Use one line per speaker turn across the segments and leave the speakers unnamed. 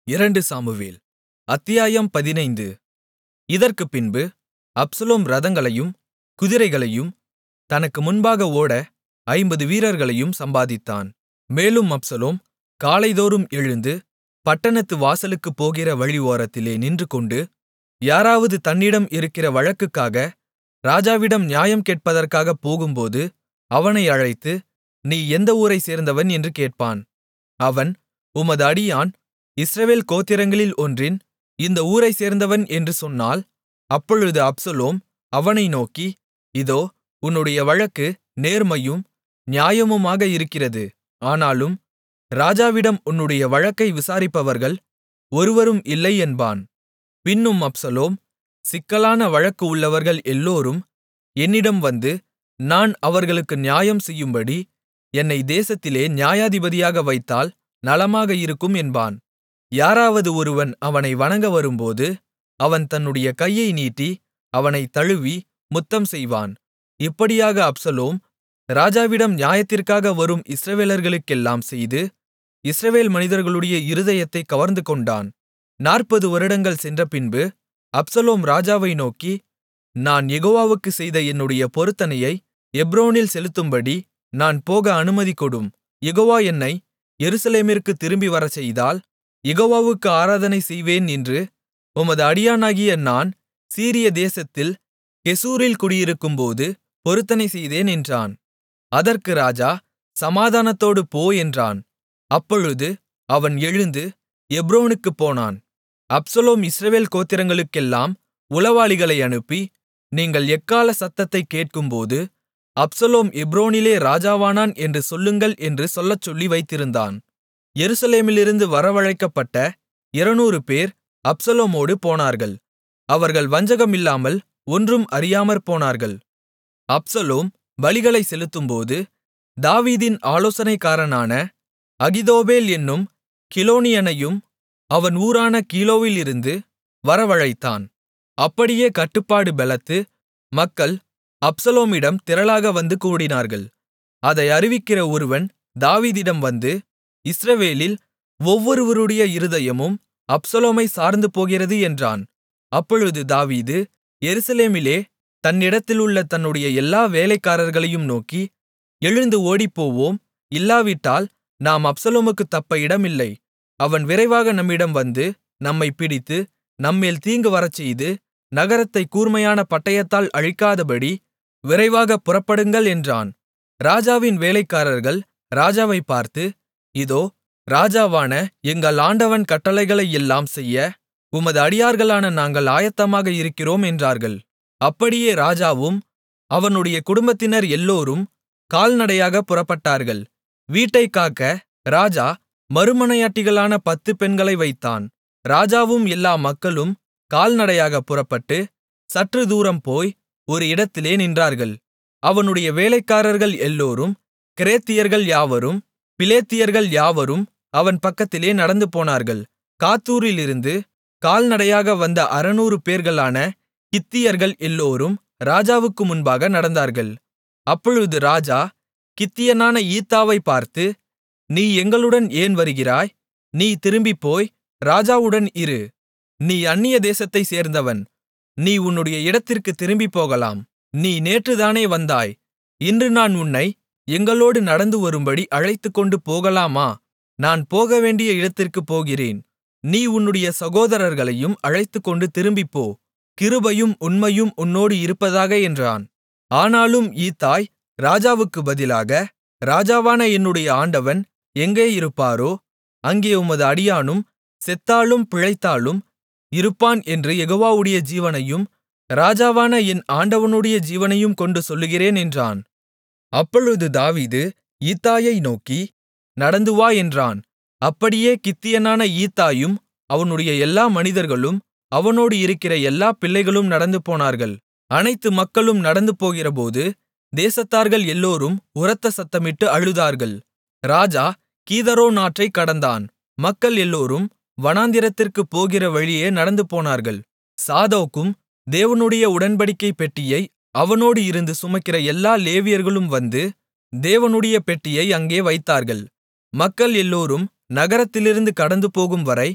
அத்தியாயம் பதினைந்து இதற்குப்பின்பு அப்சலோம் இரதங்களையும் குதிரைகளையும் தனக்கு முன்பாக ஓட ஐம்பது வீரர்களையும் சம்பாதித்தான் மேலும் அப்சலோம் காலைதோறும் எழுந்து பட்டணத்து வாசலுக்குப் போகிற வழி ஓரத்திலே நின்றுகொண்டு யாராவது தன்னிடம் இருக்கிற வழக்குக்காக ராஜாவிடம் நியாயம் கேட்பதற்காகப் போகும்போது அவனை அழைத்து நீ எந்த ஊரைச் சேர்ந்தவன் என்று கேட்பான் அவன் உமது அடியான் இஸ்ரவேல் கோத்திரங்களில் ஒன்றின் இந்த ஊரைச் சேர்ந்தவன் என்று சொன்னால் அப்பொழுது அப்சலோம் அவனை நோக்கி இதோ உன்னுடைய வழக்கு நேர்மையும் நியாயமுமாக இருக்கிறது ஆனாலும் ராஜாவிடம் உன்னுடைய வழக்கை விசாரிப்பவர்கள் ஒருவரும் இல்லை என்பான் பின்னும் அப்சலோம் சிக்கலான வழக்கு உள்ளவர்கள் எல்லோரும் என்னிடம் வந்து நான் அவர்களுக்கு நியாயம் செய்யும்படி என்னை தேசத்திலே நியாயாதிபதியாக வைத்தால் நலமாக இருக்கும் என்பான் யாராவது ஒருவன் அவனை வணங்க வரும்போது அவன் தன்னுடைய கையை நீட்டி அவனைத் தழுவி முத்தம் செய்வான் இப்படியாக அப்சலோம் ராஜாவிடம் நியாயத்திற்காக வரும் இஸ்ரவேலர்களுக்கெல்லாம் செய்து இஸ்ரவேல் மனிதர்களுடைய இருதயத்தைக் கவர்ந்துகொண்டான் நாற்பது வருடங்கள் சென்றபின்பு அப்சலோம் ராஜாவை நோக்கி நான் யெகோவாவுக்குச் செய்த என்னுடைய பொருத்தனையை எப்ரோனில் செலுத்தும்படி நான் போக அனுமதி கொடும் யெகோவா என்னை எருசலேமிற்குத் திரும்பி வரச்செய்தால் யெகோவாவுக்கு ஆராதனை செய்வேன் என்று உமது அடியானாகிய நான் சீரியா தேசத்தில் கெசூரில் குடியிருக்கும்போது பொருத்தனை செய்தேன் என்றான் அதற்கு ராஜா சமாதானத்தோடு போ என்றான் அப்பொழுது அவன் எழுந்து எப்ரோனுக்குப் போனான் அப்சலோம் இஸ்ரவேல் கோத்திரங்களுக்கெல்லாம் உளவாளிகளை அனுப்பி நீங்கள் எக்காள சத்தத்தைக் கேட்கும்போது அப்சலோம் எப்ரோனிலே ராஜாவானான் என்று சொல்லுங்கள் என்று சொல்லச்சொல்லி வைத்திருந்தான் எருசலேமிலிருந்து வரவழைக்கப்பட்ட இருநூறு பேர் அப்சலோமோடு போனார்கள் அவர்கள் வஞ்சகமில்லாமல் ஒன்றும் அறியாமற்போனார்கள் அப்சலோம் பலிகளைச் செலுத்தும்போது தாவீதின் ஆலோசனைக்காரனான அகிதோப்பேல் என்னும் கிலோனியனையும் அவன் ஊரான கீலோவிலிருந்து வரவழைத்தான் அப்படியே கட்டுப்பாடு பெலத்து மக்கள் அப்சலோமிடம் திரளாக வந்து கூடினார்கள் அதை அறிவிக்கிற ஒருவன் தாவீதிடம் வந்து இஸ்ரவேலில் ஒவ்வொருவருடைய இருதயமும் அப்சலோமை சார்ந்து போகிறது என்றான் அப்பொழுது தாவீது எருசலேமிலே தன்னிடத்திலுள்ள தன்னுடைய எல்லா வேலைக்காரர்களையும் நோக்கி எழுந்து ஓடிப்போவோம் இல்லாவிட்டால் நாம் அப்சலோமுக்குத் தப்ப இடமில்லை அவன் விரைவாக நம்மிடம் வந்து நம்மைப் பிடித்து நம்மேல் தீங்கு வரச்செய்து நகரத்தைக் கூர்மையான பட்டயத்தால் அழிக்காதபடி விரைவாகப் புறப்படுங்கள் என்றான் ராஜாவின் வேலைக்காரர்கள் ராஜாவைப் பார்த்து இதோ ராஜாவான எங்கள் ஆண்டவன் கட்டளைகளையெல்லாம் செய்ய உமது அடியார்களான நாங்கள் ஆயத்தமாக இருக்கிறோம் என்றார்கள் அப்படியே ராஜாவும் அவனுடைய குடும்பத்தினர் எல்லோரும் கால்நடையாகப் புறப்பட்டார்கள் வீட்டைக் காக்க ராஜா மறுமனையாட்டிகளான பத்து பெண்களை வைத்தான் ராஜாவும் எல்லா மக்களும் கால்நடையாகப் புறப்பட்டு சற்று தூரம் போய் ஒரு இடத்திலே நின்றார்கள் அவனுடைய வேலைக்காரர்கள் எல்லோரும் கிரேத்தியர்கள் யாவரும் பிலேத்தியர்கள் யாவரும் அவன் பக்கத்திலே நடந்து போனார்கள் காத்தூரிலிருந்து கால்நடையாக வந்த அறுநூறு பேர்களான கித்தியர்கள் எல்லோரும் ராஜாவுக்கு முன்பாக நடந்தார்கள் அப்பொழுது ராஜா கித்தியனான ஈத்தாவை பார்த்து நீ எங்களுடன் ஏன் வருகிறாய் நீ திரும்பிப்போய் ராஜாவுடன் இரு நீ அந்நிய தேசத்தைச் சேர்ந்தவன் நீ உன்னுடைய இடத்திற்குத் திரும்பிப் போகலாம் நீ நேற்றுதானே வந்தாய் இன்று நான் உன்னை எங்களோடு நடந்து வரும்படி அழைத்துக்கொண்டு போகலாமா நான் போகவேண்டிய இடத்திற்குப் போகிறேன் நீ உன்னுடைய சகோதரர்களையும் அழைத்துக்கொண்டு திரும்பிப்போ கிருபையும் உண்மையும் உன்னோடு இருப்பதாக என்றான் ஆனாலும் ஈத்தாய் ராஜாவுக்கு பதிலாக ராஜாவான என்னுடைய ஆண்டவன் எங்கே இருப்பாரோ அங்கே உமது அடியானும் செத்தாலும் பிழைத்தாலும் இருப்பான் என்று யெகோவாவுடைய ஜீவனையும் ராஜாவான என் ஆண்டவனுடைய ஜீவனையும் கொண்டு சொல்லுகிறேன் என்றான் அப்பொழுது தாவீது ஈத்தாயை நோக்கி நடந்து வா என்றான் அப்படியே கித்தியனான ஈத்தாயும் அவனுடைய எல்லா மனிதர்களும் அவனோடு இருக்கிற எல்லா பிள்ளைகளும் நடந்து போனார்கள் அனைத்து மக்களும் நடந்து போகிறபோது தேசத்தார்கள் எல்லோரும் உரத்த சத்தமிட்டு அழுதார்கள் ராஜா கீதரோன் ஆற்றைக் கடந்தான் மக்கள் எல்லோரும் வனாந்திரத்திற்குப் போகிற வழியே நடந்து போனார்கள் சாதோக்கும் தேவனுடைய உடன்படிக்கைப் பெட்டியை அவனோடு இருந்து சுமக்கிற எல்லா லேவியர்களும் வந்து தேவனுடைய பெட்டியை அங்கே வைத்தார்கள் மக்கள் எல்லோரும் நகரத்திலிருந்து கடந்துபோகும்வரை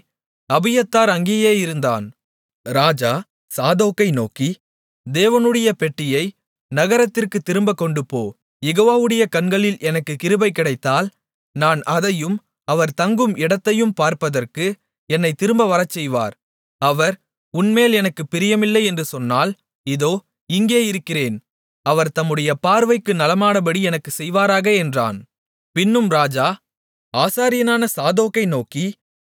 அபியத்தார் அங்கேயே இருந்தான் ராஜா சாதோக்கை நோக்கி தேவனுடைய பெட்டியை நகரத்திற்குத் திரும்பக் கொண்டுபோ யெகோவாவுடைய கண்களில் எனக்குக் கிருபை கிடைத்தால் நான் அதையும் அவர் தங்கும் இடத்தையும் பார்ப்பதற்கு என்னைத் திரும்ப வரச்செய்வார் அவர் உன்மேல் எனக்குப் பிரியமில்லை என்று சொன்னால் இதோ இங்கே இருக்கிறேன் அவர் தம்முடைய பார்வைக்கு நலமானபடி எனக்குச் செய்வாராக என்றான் பின்னும் ராஜா ஆசாரியனான சாதோக்கை நோக்கி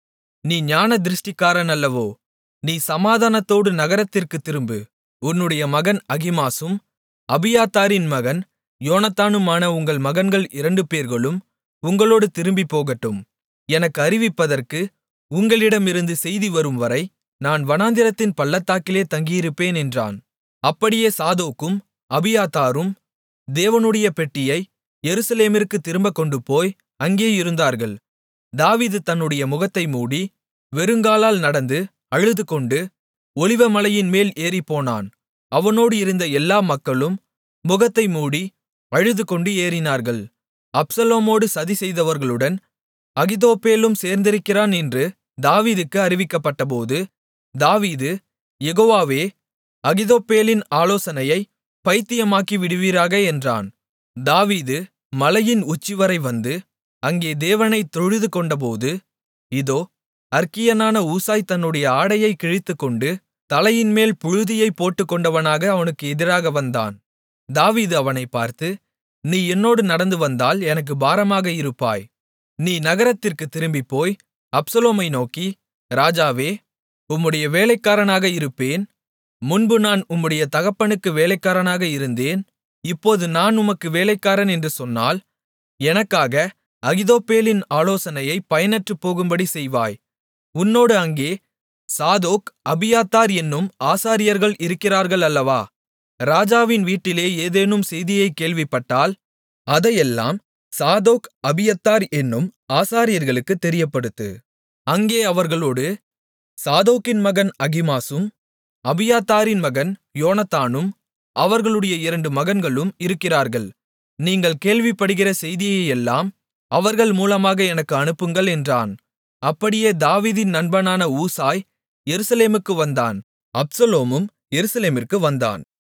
நீ ஞானதிருஷ்டிக்காரன் அல்லவோ நீ சமாதானத்தோடு நகரத்திற்குத் திரும்பு உன்னுடைய மகன் அகிமாசும் அபியாத்தாரின் மகன் யோனத்தானுமான உங்கள் மகன்கள் இரண்டு பேர்களும் உங்களோடு திரும்பிப் போகட்டும் எனக்கு அறிவிப்பதற்கு உங்களிடமிருந்து செய்தி வரும்வரை நான் வனாந்திரத்தின் பள்ளத்தாக்கிலே தங்கியிருப்பேன் என்றான் அப்படியே சாதோக்கும் அபியாத்தாரும் தேவனுடைய பெட்டியை எருசலேமிற்குத் திரும்பக் கொண்டுபோய் அங்கே இருந்தார்கள் தாவீது தன்னுடைய முகத்தை மூடி வெறுங்காலால் நடந்து அழுதுகொண்டு ஒலிவமலையின் மேல் ஏறிப்போனான் அவனோடு இருந்த எல்லா மக்களும் முகத்தை மூடி அழுதுகொண்டு ஏறினார்கள் அப்சலோமோடு சதிசெய்தவர்களுடன் அகித்தோப்பேலும் சேர்ந்திருக்கிறான் என்று தாவீதுக்கு அறிவிக்கப்பட்டபோது தாவீது யெகோவாவே அகித்தோப்பேலின் ஆலோசனையை பைத்தியமாக்கி விடுவீராக என்றான் தாவீது மலையின் உச்சிவரை வந்து அங்கே தேவனைத் தொழுதுகொண்டபோது இதோ அற்கியனான ஊசாய் தன்னுடைய ஆடையைக் கிழித்துக்கொண்டு தலையின்மேல் புழுதியைப் போட்டுக்கொண்டவனாக அவனுக்கு எதிராக வந்தான் தாவீது அவனைப் பார்த்து நீ என்னோடு நடந்து வந்தால் எனக்குப் பாரமாக இருப்பாய் நீ நகரத்திற்குத் திரும்பிப்போய் அப்சலோமை நோக்கி ராஜாவே உம்முடைய வேலைக்காரனாக இருப்பேன் முன்பு நான் உம்முடைய தகப்பனுக்கு வேலைக்காரனாக இருந்தேன் இப்போது நான் உமக்கு வேலைக்காரன் என்று சொன்னால் எனக்காக அகித்தோப்பேலின் ஆலோசனையை பயனற்றுப் போகும்படி செய்வாய் உன்னோடு அங்கே சாதோக் அபியாத்தார் என்னும் ஆசாரியர்கள் இருக்கிறார்கள் அல்லவா ராஜாவின் வீட்டிலே ஏதேனும் செய்தியைக் கேள்விப்பட்டால் அதையெல்லாம் சாதோக் அபியத்தார் என்னும் ஆசாரியர்களுக்குத் தெரியப்படுத்து அங்கே அவர்களோடு சாதோக்கின் மகன் அகிமாசும் அபியாத்தாரின் மகன் யோனத்தானும் அவர்களுடைய இரண்டு மகன்களும் இருக்கிறார்கள் நீங்கள் கேள்விப்படுகிற செய்தியையெல்லாம் அவர்கள் மூலமாக எனக்கு அனுப்புங்கள் என்றான் அப்படியே தாவீதின் நண்பனான ஊசாய் எருசலேமுக்கு வந்தான் அப்சலோமும் எருசலேமிற்கு வந்தான்